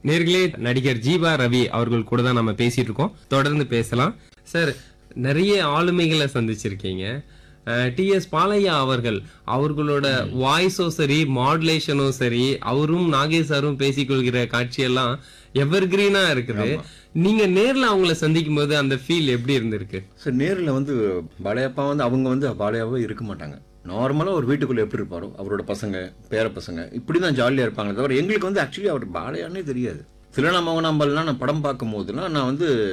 நேர்களே நடிகர் ஜீவா ரவி அவர்கள் கூட தான் நம்ம பேசிட்டு இருக்கோம் தொடர்ந்து பேசலாம் சார் நிறைய ஆளுமைகளை சந்திச்சிருக்கீங்க டி எஸ் பாலையா அவர்கள் அவர்களோட வாய்ஸும் சரி மாடுலேஷனும் சரி அவரும் நாகேஷ் சாரும் பேசிக்கொள்கிற காட்சியெல்லாம் எவர் கிரீனா இருக்குது நீங்க நேர்ல அவங்கள சந்திக்கும் போது அந்த ஃபீல் எப்படி இருந்திருக்கு சார் நேரில் வந்து பாளையப்பா வந்து அவங்க வந்து பாளையாவே இருக்க மாட்டாங்க நார்மலாக ஒரு வீட்டுக்குள்ளே எப்படி இருப்பாரோ அவரோட பசங்க பேர பசங்க இப்படி தான் ஜாலியாக இருப்பாங்களே தவிர எங்களுக்கு வந்து ஆக்சுவலி அவர் பாளையானே தெரியாது சிலனா மோகனாம்பல்லாம் நான் படம் பார்க்கும் போதுலாம் நான் வந்து